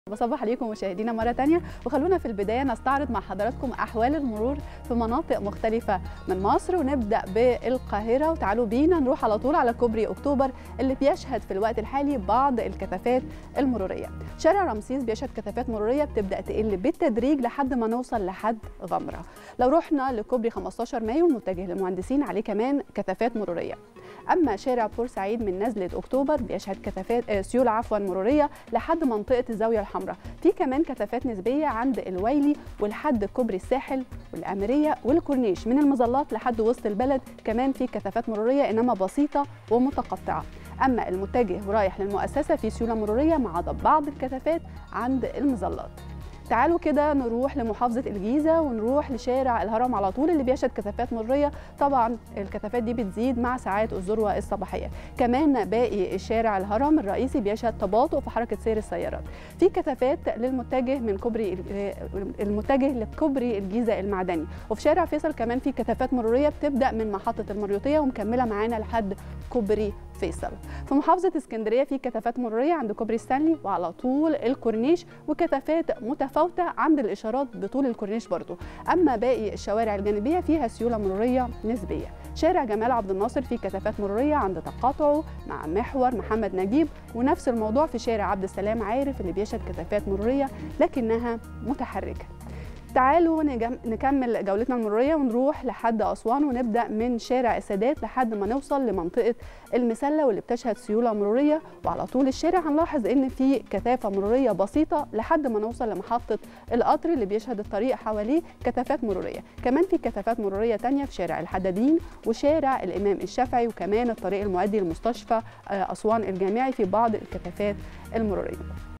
بصبح عليكم مشاهدينا مرة تانية وخلونا في البداية نستعرض مع حضراتكم أحوال المرور في مناطق مختلفة من مصر ونبدأ بالقاهرة وتعالوا بينا نروح على طول على كوبري أكتوبر اللي بيشهد في الوقت الحالي بعض الكثافات المرورية شارع رمسيس بيشهد كثافات مرورية بتبدأ تقل بالتدريج لحد ما نوصل لحد غمرة لو رحنا لكوبري 15 مايو المتجه للمهندسين عليه كمان كثافات مرورية اما شارع بورسعيد من نزله اكتوبر بيشهد كثافات سيول عفوا مروريه لحد منطقه الزاويه الحمراء في كمان كثافات نسبيه عند الويلي ولحد كوبري الساحل والاميريه والكورنيش من المظلات لحد وسط البلد كمان في كثافات مروريه انما بسيطه ومتقطعه اما المتجه ورايح للمؤسسه في سيوله مروريه مع عدا بعض الكثافات عند المظلات تعالوا كده نروح لمحافظة الجيزة ونروح لشارع الهرم على طول اللي بيشهد كثافات مرية طبعا الكثافات دي بتزيد مع ساعات الذروة الصباحية كمان باقي الشارع الهرم الرئيسي بيشهد تباطؤ في حركة سير السيارات في كثافات للمتجه من كوبري المتجه لكوبري الجيزة المعدني وفي شارع فيصل كمان في كثافات مرورية بتبدأ من محطة المريوطية ومكملة معانا لحد كوبري فيصل في محافظة اسكندرية في كثافات مرورية عند كوبري ستانلي وعلى طول الكورنيش وكثافات متفاوتة عند الإشارات بطول الكورنيش برضو أما باقي الشوارع الجانبية فيها سيولة مرورية نسبية شارع جمال عبد الناصر فيه كثافات مرورية عند تقاطعه مع محور محمد نجيب ونفس الموضوع في شارع عبد السلام عارف اللي بيشهد كثافات مرورية لكنها متحركة تعالوا نكمل جولتنا المروريه ونروح لحد اسوان ونبدا من شارع السادات لحد ما نوصل لمنطقه المسله واللي بتشهد سيوله مروريه وعلى طول الشارع هنلاحظ ان في كثافه مروريه بسيطه لحد ما نوصل لمحطه القطر اللي بيشهد الطريق حواليه كثافات مروريه كمان في كثافات مروريه تانية في شارع الحدادين وشارع الامام الشافعي وكمان الطريق المؤدي لمستشفى اسوان الجامعي في بعض الكثافات المروريه